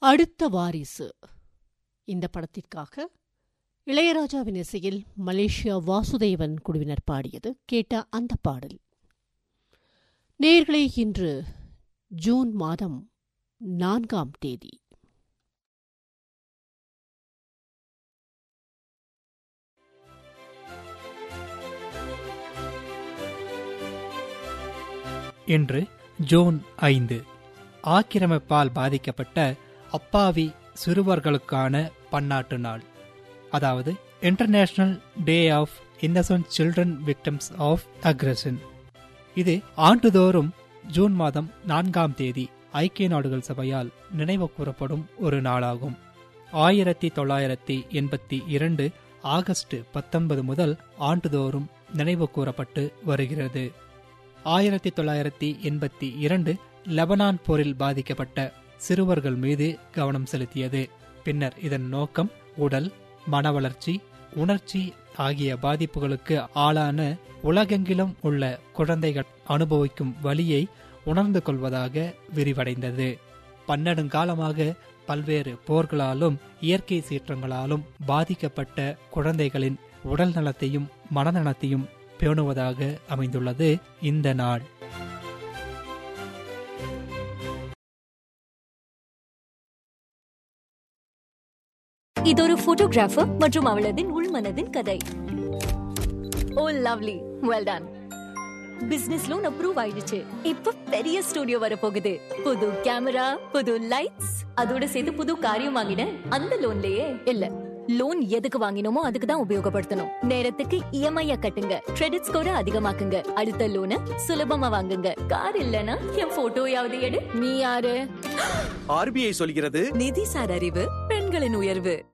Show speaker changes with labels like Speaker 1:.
Speaker 1: அடுத்த வாரிசு இந்த படத்திற்காக இளையராஜாவின் இசையில் மலேசியா வாசுதேவன் குழுவினர் பாடியது கேட்ட அந்த பாடல் நேர்களே இன்று ஜூன் மாதம் நான்காம் தேதி
Speaker 2: இன்று ஜூன் ஐந்து ஆக்கிரமிப்பால் பாதிக்கப்பட்ட அப்பாவி சிறுவர்களுக்கான பன்னாட்டு நாள் அதாவது international day of innocent children victims of aggression இது ஆண்டுதோறும் ஜூன் மாதம் நான்காம் தேதி ஐக்கிய நாடுகள் சபையால் நினைவு கூறப்படும் ஒரு நாளாகும் ஆயிரத்தி தொள்ளாயிரத்தி எண்பத்தி இரண்டு ஆகஸ்ட் பத்தொன்பது முதல் ஆண்டுதோறும் நினைவு கூறப்பட்டு வருகிறது ஆயிரத்தி தொள்ளாயிரத்தி எண்பத்தி இரண்டு லெபனான் போரில் பாதிக்கப்பட்ட சிறுவர்கள் மீது கவனம் செலுத்தியது பின்னர் இதன் நோக்கம் உடல் மன வளர்ச்சி உணர்ச்சி ஆகிய பாதிப்புகளுக்கு ஆளான உலகெங்கிலும் உள்ள குழந்தைகள் அனுபவிக்கும் வலியை உணர்ந்து கொள்வதாக விரிவடைந்தது பன்னெடுங்காலமாக பல்வேறு போர்களாலும் இயற்கை சீற்றங்களாலும் பாதிக்கப்பட்ட குழந்தைகளின் உடல் நலத்தையும் மனநலத்தையும் பேணுவதாக அமைந்துள்ளது இந்த நாள்
Speaker 3: இதொரு போட்டோகிராஃபர் மற்றும் அவளதின் உள்மனதின் கதை oh lovely well done business loan approve ஆயிடுச்சு இப்ப பெரிய ஸ்டுடியோ வர போகுது புது கேமரா புது லைட்ஸ் அதோட சேர்த்து புது காரியம் வாங்கினேன் அந்த லோன்லயே இல்ல லோன் எதுக்கு வாங்கினோமோ அதுக்கு தான் உபயோகப்படுத்தணும் நேரத்துக்கு இஎம்ஐ கட்டுங்க கிரெடிட் ஸ்கோரை அதிகமாக்குங்க அடுத்த லோனை சுலபமா வாங்குங்க கார் இல்லனா என் போட்டோயாவது எடு நீ யாரு
Speaker 4: ஆர்பிஐ சொல்கிறது
Speaker 5: நிதிசார் அறிவு பெண்களின் உயர்வு